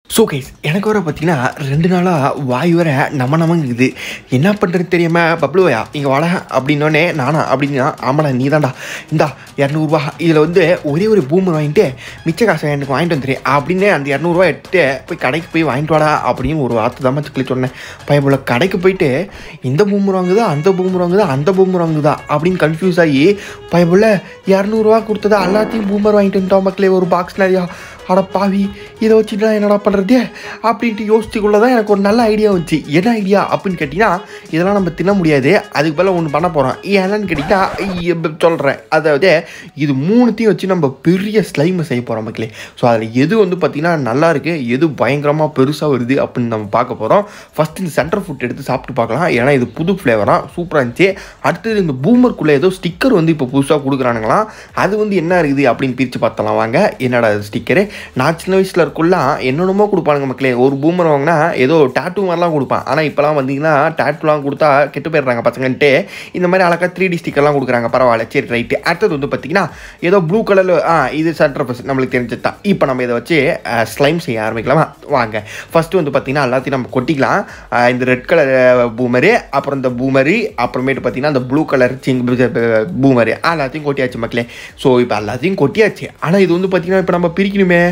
so guys எனக்கு வர பார்த்தீங்கன்னா ரெண்டு நாளாக வாய் வர நம்ம நமங்குது என்ன பண்ணுறது தெரியாம பப்ளுவையா இங்கே வாடா அப்படின்னோடனே நானா அப்படின்னா ஆமாடா நீ தான்டா இந்தா இரநூறுவா இதில் வந்து ஒரே ஒரு பூமர் வாங்கிட்டு மிச்ச காசை எனக்கு வாங்கிட்டு வந்துடுறேன் அப்படின்னு அந்த இரநூறுவா எடுத்துட்டு போய் கடைக்கு போய் வாங்கிட்டு வாடா அப்படின்னு ஒரு வார்த்தை தான் மச்சுக்களி சொன்னேன் பயபோல கடைக்கு போயிட்டு இந்த பூமர் வாங்குதா அந்த பூமர் வாங்குதா அந்த பூமர் வாங்குதா அப்படின்னு கன்ஃபியூஸ் ஆகி பயபோல இரநூறுவா கொடுத்ததா எல்லாத்தையும் பூமர் வாங்கிட்டு வந்துட்டோம் மக்களே ஒரு பாக்ஸ் நிறையா அட பாவி இதை வச்சுட்டு நான் என்னடா பண்ணுறது அப்படின்ட்டு யோசிச்சுக்குள்ள தான் எனக்கு ஒரு நல்ல ஐடியா வந்துச்சு என்ன ஐடியா அப்படின்னு கேட்டிங்கன்னா இதெல்லாம் நம்ம தின்ன முடியாது அதுக்கு பதிலாக ஒன்று பண்ண போகிறோம் என்னன்னு கேட்டிங்கன்னா சொல்கிறேன் அதாவது இது மூணுத்தையும் வச்சு நம்ம பெரிய ஸ்லைமை செய்ய போகிறோம் மக்களே ஸோ அதில் எது வந்து பார்த்திங்கன்னா நல்லா இருக்கு எது பயங்கரமாக பெருசாக வருது அப்படின்னு நம்ம பார்க்க போகிறோம் ஃபஸ்ட் இந்த சென்டர் ஃபுட் எடுத்து சாப்பிட்டு பார்க்கலாம் ஏன்னா இது புது ஃப்ளேவராக சூப்பராக இருந்துச்சு அடுத்தது இந்த பூமருக்குள்ளே ஏதோ ஸ்டிக்கர் வந்து இப்போ புதுசாக கொடுக்குறானுங்களாம் அது வந்து என்ன இருக்குது அப்படின்னு பிரித்து பார்த்தலாம் வாங்க என்னடா ஸ்டிக்கரு நான் சின்ன வயசில் இருக்குல்லாம் என்னென்னமோ கொடுப்பானுங்க மக்களே ஒரு பூமர் வாங்கினா ஏதோ டேட்டூ மாதிரிலாம் கொடுப்பான் ஆனால் இப்போலாம் வந்தீங்கன்னா டேட்டூலாம் கொடுத்தா கெட்டு போயிடுறாங்க பசங்கன்ட்டு இந்த மாதிரி அழகாக த்ரீ டி ஸ்டிக்கர்லாம் கொடுக்குறாங்க பரவாயில்ல சரி ரைட்டு அடுத்தது வந்து பார்த்தீங்கன்னா ஏதோ ப்ளூ கலரில் ஆ இது சென்டர் பஸ் நம்மளுக்கு தெரிஞ்சது தான் இப்போ நம்ம இதை வச்சு ஸ்லைம் செய்ய ஆரம்பிக்கலாமா வாங்க ஃபஸ்ட்டு வந்து பார்த்தீங்கன்னா எல்லாத்தையும் நம்ம கொட்டிக்கலாம் ஆஹ் இந்த ரெட் கலர் பூமரு அப்புறம் இந்த பூமரி அப்புறமேட்டு பார்த்தீங்கன்னா அந்த ப்ளூ கலர் சிங் பூமரு எல்லாத்தையும் கொட்டியாச்சு மக்களே ஸோ இப்போ எல்லாத்தையும் கொட்டியாச்சு ஆனால் இது வந்து பார்த்தீங்கன்னா இப்போ நம்ம பிரிக்கணுமே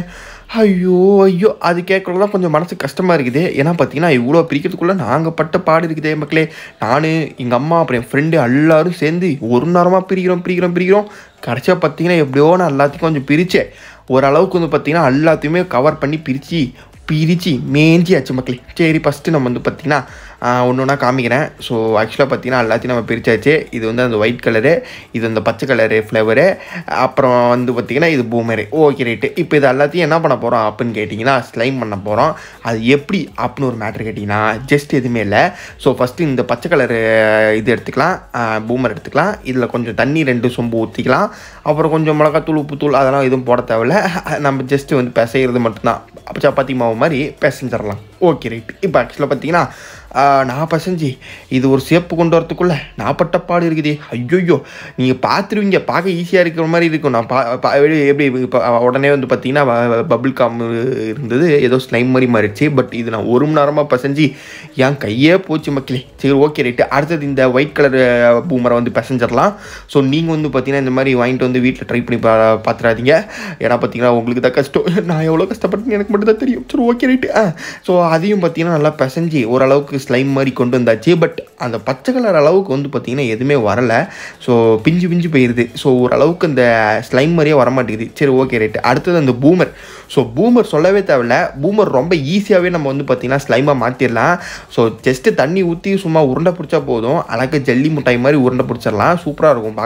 ஐயோ ஐயோ அது கேட்குறது தான் கொஞ்சம் மனசு கஷ்டமாக இருக்குது ஏன்னா பார்த்தீங்கன்னா இவ்வளோ பிரிக்கிறதுக்குள்ளே நாங்கள் பட்ட பாடு இருக்குதே மக்களே நான் எங்கள் அம்மா அப்புறம் என் ஃப்ரெண்டு எல்லாரும் சேர்ந்து ஒரு நேரமாக பிரிக்கிறோம் பிரிக்கிறோம் பிரிக்கிறோம் கடைசியாக பார்த்தீங்கன்னா எப்படியோ நான் எல்லாத்தையும் கொஞ்சம் பிரித்தேன் ஓரளவுக்கு வந்து பார்த்தீங்கன்னா எல்லாத்தையுமே கவர் பண்ணி பிரித்து பிரித்து மேஞ்சியாச்சு மக்களே சரி ஃபஸ்ட்டு நம்ம வந்து பார்த்திங்கன்னா ஒன்று ஒன்றா காமிக்கிறேன் ஸோ ஆக்சுவலாக பார்த்தீங்கன்னா எல்லாத்தையும் நம்ம பிரிச்சாச்சு இது வந்து அந்த ஒயிட் கலரு இது அந்த பச்சை கலரு ஃப்ளேவரு அப்புறம் வந்து பார்த்திங்கன்னா இது பூமரு ஓகே ரைட்டு இப்போ இது எல்லாத்தையும் என்ன பண்ண போகிறோம் அப்படின்னு கேட்டிங்கன்னா ஸ்லைம் பண்ண போகிறோம் அது எப்படி அப்படின்னு ஒரு மேட்ரு கேட்டிங்கன்னா ஜஸ்ட் எதுவுமே இல்லை ஸோ ஃபஸ்ட்டு இந்த பச்சை கலரு இது எடுத்துக்கலாம் பூமர் எடுத்துக்கலாம் இதில் கொஞ்சம் தண்ணி ரெண்டு சொம்பு ஊற்றிக்கலாம் அப்புறம் கொஞ்சம் மிளகாத்தூள் உப்புத்தூள் அதெல்லாம் எதுவும் போட தேவையில்ல நம்ம ஜஸ்ட்டு வந்து பிசைகிறது மட்டும்தான் அப்போ சப்பாத்தி மாவு மாதிரி பிசைஞ்சிடலாம் ஓகே ரைட் இப்போ ஆக்சுவலாக பார்த்தீங்கன்னா நான் பசஞ்சு இது ஒரு சேப்பு கொண்டு வரத்துக்குள்ளே நான் பட்ட பாடு இருக்குது ஐயோயோ நீங்கள் பார்த்துருவீங்க பார்க்க ஈஸியாக இருக்கிற மாதிரி இருக்கும் நான் பா பா- எப்படி எப்படி இப்போ உடனே வந்து பார்த்தீங்கன்னா பபிள் காம் இருந்தது ஏதோ ஸ்லைம் மாதிரி மாறிடுச்சு பட் இது நான் ஒரு மணி நேரமாக பசஞ்சு என் கையே போச்சு மக்களே சரி ஓகே ரைட்டு அடுத்தது இந்த ஒயிட் கலர் பூமரை வந்து பசஞ்சிடலாம் ஸோ நீங்கள் வந்து பார்த்தீங்கன்னா இந்த மாதிரி வாங்கிட்டு வந்து வீட்டில் ட்ரை பண்ணி பா பார்த்துறாதீங்க ஏன்னா பார்த்தீங்கன்னா உங்களுக்கு தான் கஷ்டம் நான் எவ்வளோ கஷ்டப்பட்டேன்னு எனக்கு மட்டும் தான் தெரியும் சரி ஓகே ரைட்டு ஆ ஸோ அதையும் பார்த்தீங்கன்னா நல்லா பிசைஞ்சு ஓரளவுக்கு ஸ்லைம் மாதிரி கொண்டு வந்தாச்சு பட் அந்த பச்சை கலர் அளவுக்கு வந்து பார்த்தீங்கன்னா எதுவுமே வரலை ஸோ பிஞ்சு பிஞ்சு போயிடுது ஸோ ஓரளவுக்கு இந்த ஸ்லைம் மாதிரியே வர மாட்டேங்குது சரி ஓகே ரைட்டு அடுத்தது அந்த பூமர் ஸோ பூமர் சொல்லவே தேவையில்ல பூமர் ரொம்ப ஈஸியாகவே நம்ம வந்து பார்த்தீங்கன்னா ஸ்லைமாக மாற்றிடலாம் ஸோ ஜஸ்ட்டு தண்ணி ஊற்றி சும்மா உருண்டை பிடிச்சா போதும் அழகாக ஜல்லி முட்டாய் மாதிரி உருண்டை பிடிச்சிடலாம் சூப்பராக இருக்கும்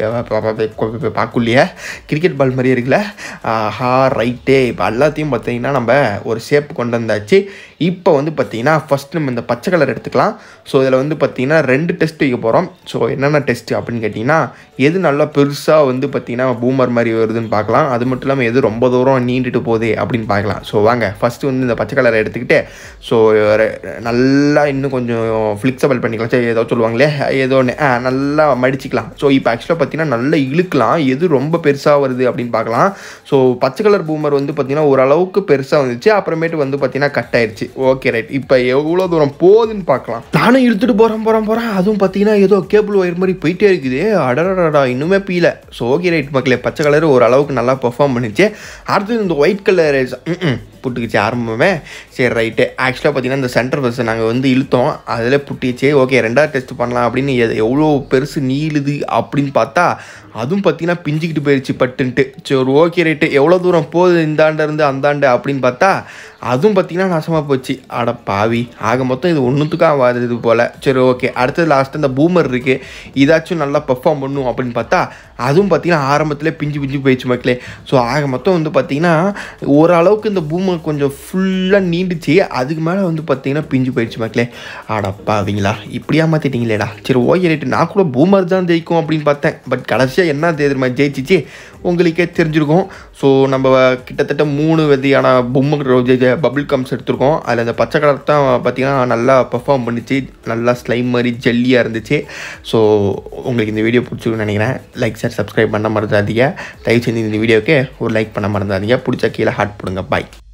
பாக்கு பாக்குள்ளியே கிரிக்கெட் பால் மாதிரியே இருக்குல்ல ஆஹா ரைட்டே இப்போ எல்லாத்தையும் பார்த்தீங்கன்னா நம்ம ஒரு ஷேப் கொண்டு வந்தாச்சு இப்போ வந்து பார்த்தீங்கன்னா ஃபஸ்ட் நம்ம இந்த பச்சை கலர் எடுத்துக்கலாம் ஸோ இதில் வந்து பார்த்தீங்கன்னா ரெண்டு டெஸ்ட் வைக்க போகிறோம் ஸோ என்னென்ன டெஸ்ட் அப்படின்னு கேட்டிங்கன்னா எது நல்லா பெருசாக வந்து பார்த்தீங்கன்னா பூமர் மாதிரி வருதுன்னு பார்க்கலாம் அது மட்டும் இல்லாமல் எது ரொம்ப தூரம் நீண்டுட்டு போகுது அப்படின்னு பார்க்கலாம் ஸோ வாங்க ஃபஸ்ட்டு வந்து இந்த பச்சை கலரை எடுத்துக்கிட்டு ஸோ நல்லா இன்னும் கொஞ்சம் ஃப்ளிக்ஸபிள் பண்ணிக்கலாம் சரி ஏதோ சொல்லுவாங்களே ஏதோ ஒன்று ஆ நல்லா மடிச்சிக்கலாம் ஸோ இப்போ ஆக்சுவலாக பார்த்தீங்கன்னா நல்லா இழுக்கலாம் எது ரொம்ப பெருசாக வருது அப்படின்னு பார்க்கலாம் ஸோ பச்சை கலர் பூமர் வந்து பார்த்தீங்கன்னா ஓரளவுக்கு பெருசாக வந்துச்சு அப்புறமேட்டு வந்து பார்த்தீங்கன்னா கட் ஆயிடுச்சு ஓகே ரைட் இப்போ எவ்வளோ தூரம் போகுதுன்னு பார்க்கலாம் நானும் இழுத்துட்டு போகிறேன் போகிறேன் போகிறேன் அதுவும் பார்த்தீங்கன்னா ஏதோ கேபிள் ஒயர் மாதிரி போயிட்டே இருக்குது அடடடா இன்னுமே பீல ஸோ ஓகே ரைட் மக்களே பச்சை கலர் ஓரளவுக்கு நல்லா பெர்ஃபார்ம் பண்ணிச்சு அடுத்தது இந்த ஒயிட் கலர் புட்டுக்குச்சு ஆரம்பமே சரி ரைட்டு ஆக்சுவலாக பார்த்தீங்கன்னா இந்த சென்டர் பஸ் நாங்கள் வந்து இழுத்தோம் அதில் புட்டிச்சு ஓகே ரெண்டாவது டெஸ்ட் பண்ணலாம் அப்படின்னு எது எவ்வளோ பெருசு நீளுது அப்படின்னு பார்த்தா அதுவும் பார்த்தீங்கன்னா பிஞ்சிக்கிட்டு போயிடுச்சு பட்டுன்ட்டு சரி ஓகே ரைட்டு எவ்வளோ தூரம் போகுது இந்தாண்ட இருந்து அந்தாண்டு அப்படின்னு பார்த்தா அதுவும் பார்த்தீங்கன்னா நாசமாக போச்சு அட பாவி ஆக மொத்தம் இது ஒன்றுத்துக்காக வருது போல் சரி ஓகே அடுத்தது லாஸ்ட்டு இந்த பூமர் இருக்குது இதாச்சும் நல்லா பெர்ஃபார்ம் பண்ணும் அப்படின்னு பார்த்தா அதுவும் பார்த்தீங்கன்னா ஆரம்பத்தில் பிஞ்சு பிஞ்சு போயிடுச்சு மக்களே ஸோ ஆக மொத்தம் வந்து பார்த்தீங்கன்னா ஓரளவுக்கு இந்த பூமர் கொஞ்சம் ஃபுல்லாக நீண்டுச்சு அதுக்கு மேலே வந்து பார்த்தீங்கன்னா பிஞ்சு போயிடுச்சு மக்களே அடப்பாவீங்களா இப்படியா மாற்றிட்டீங்களேடா சரி ஓகே ரைட்டு நான் கூட பூமர் தான் ஜெயிக்கும் அப்படின்னு பார்த்தேன் பட் கடைசியாக என்ன தெரியுமா ஜெயிச்சிச்சு உங்களுக்கே தெரிஞ்சிருக்கும் ஸோ நம்ம கிட்டத்தட்ட மூணு விதையான பொம்மை பபிள் கம்ஸ் எடுத்திருக்கோம் அதில் அந்த பச்சை கலர் தான் பார்த்தீங்கன்னா நல்லா பெர்ஃபார்ம் பண்ணிச்சு நல்லா ஸ்லைம் மாதிரி ஜெல்லியாக இருந்துச்சு ஸோ உங்களுக்கு இந்த வீடியோ பிடிச்சிருக்குன்னு நினைக்கிறேன் லைக் ஷேர் சப்ஸ்கிரைப் பண்ண மறந்துடாதீங்க தயவு செஞ்சு இந்த வீடியோக்கு ஒரு லைக் பண்ண மறந்துடாதீங்க பிடிச்ச கீழே ஹார்ட் போடுங்க பாய்